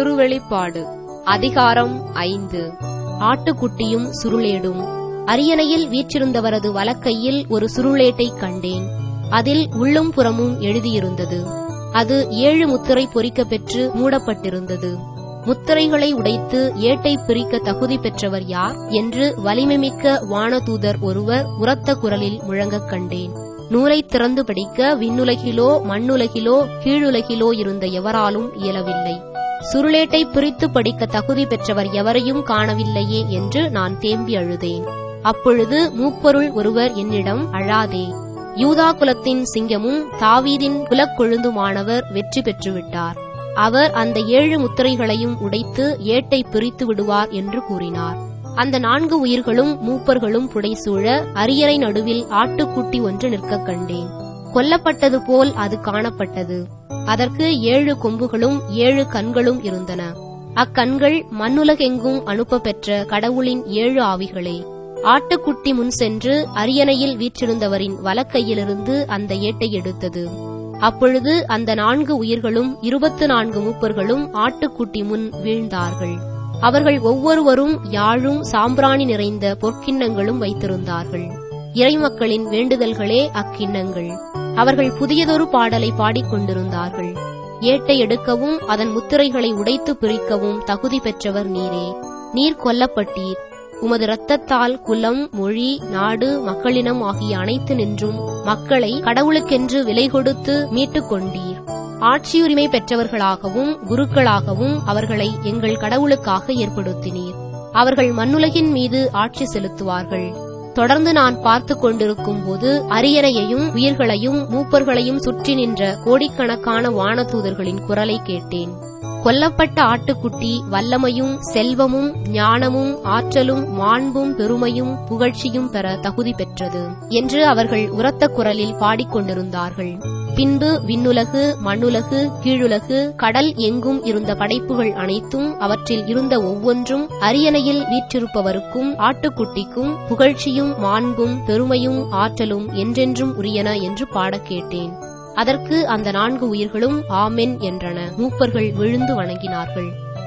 திருவெளிப்பாடு அதிகாரம் ஐந்து ஆட்டுக்குட்டியும் சுருளேடும் அரியணையில் வீற்றிருந்தவரது வலக்கையில் ஒரு சுருளேட்டைக் கண்டேன் அதில் உள்ளும் புறமும் எழுதியிருந்தது அது ஏழு முத்திரை பொறிக்கப் பெற்று மூடப்பட்டிருந்தது முத்திரைகளை உடைத்து ஏட்டை பிரிக்க தகுதி பெற்றவர் யார் என்று வலிமைமிக்க வானதூதர் ஒருவர் உரத்த குரலில் முழங்கக் கண்டேன் நூலை திறந்து படிக்க விண்ணுலகிலோ மண்ணுலகிலோ கீழுலகிலோ இருந்த எவராலும் இயலவில்லை சுருளேட்டை பிரித்து படிக்க தகுதி பெற்றவர் எவரையும் காணவில்லையே என்று நான் தேம்பி அழுதேன் அப்பொழுது மூப்பொருள் ஒருவர் என்னிடம் அழாதே யூதா குலத்தின் சிங்கமும் தாவீதின் குலக்கொழுந்துமானவர் வெற்றி பெற்றுவிட்டார் அவர் அந்த ஏழு முத்திரைகளையும் உடைத்து ஏட்டை பிரித்து விடுவார் என்று கூறினார் அந்த நான்கு உயிர்களும் மூப்பர்களும் புடைசூழ அரியணை நடுவில் ஆட்டுக்குட்டி ஒன்று நிற்கக் கண்டேன் கொல்லப்பட்டது போல் அது காணப்பட்டது அதற்கு ஏழு கொம்புகளும் ஏழு கண்களும் இருந்தன அக்கண்கள் மண்ணுலகெங்கும் அனுப்ப பெற்ற கடவுளின் ஏழு ஆவிகளே ஆட்டுக்குட்டி முன் சென்று அரியணையில் வீற்றிருந்தவரின் வலக்கையிலிருந்து அந்த ஏட்டை எடுத்தது அப்பொழுது அந்த நான்கு உயிர்களும் இருபத்து நான்கு மூப்பர்களும் ஆட்டுக்குட்டி முன் வீழ்ந்தார்கள் அவர்கள் ஒவ்வொருவரும் யாழும் சாம்பிராணி நிறைந்த பொற்கிண்ணங்களும் வைத்திருந்தார்கள் இறைமக்களின் வேண்டுதல்களே அக்கிண்ணங்கள் அவர்கள் புதியதொரு பாடலை பாடிக்கொண்டிருந்தார்கள் ஏட்டை எடுக்கவும் அதன் முத்திரைகளை உடைத்து பிரிக்கவும் தகுதி பெற்றவர் நீரே நீர் கொல்லப்பட்டீர் உமது இரத்தத்தால் குலம் மொழி நாடு மக்களினம் ஆகிய அனைத்து நின்றும் மக்களை கடவுளுக்கென்று விலை கொடுத்து மீட்டுக் கொண்டீர் ஆட்சியுரிமை பெற்றவர்களாகவும் குருக்களாகவும் அவர்களை எங்கள் கடவுளுக்காக ஏற்படுத்தினீர் அவர்கள் மண்ணுலகின் மீது ஆட்சி செலுத்துவார்கள் தொடர்ந்து நான் பார்த்து கொண்டிருக்கும் போது அரியணையையும் உயிர்களையும் மூப்பர்களையும் சுற்றி நின்ற கோடிக்கணக்கான வானதூதர்களின் குரலை கேட்டேன் கொல்லப்பட்ட ஆட்டுக்குட்டி வல்லமையும் செல்வமும் ஞானமும் ஆற்றலும் மாண்பும் பெருமையும் புகழ்ச்சியும் பெற தகுதி பெற்றது என்று அவர்கள் உரத்த குரலில் பாடிக்கொண்டிருந்தார்கள் பின்பு விண்ணுலகு மண்ணுலகு கீழுலகு கடல் எங்கும் இருந்த படைப்புகள் அனைத்தும் அவற்றில் இருந்த ஒவ்வொன்றும் அரியணையில் வீற்றிருப்பவருக்கும் ஆட்டுக்குட்டிக்கும் புகழ்ச்சியும் மாண்பும் பெருமையும் ஆற்றலும் என்றென்றும் உரியன என்று பாடக் கேட்டேன் அதற்கு அந்த நான்கு உயிர்களும் ஆமென் என்றன மூப்பர்கள் விழுந்து வணங்கினார்கள்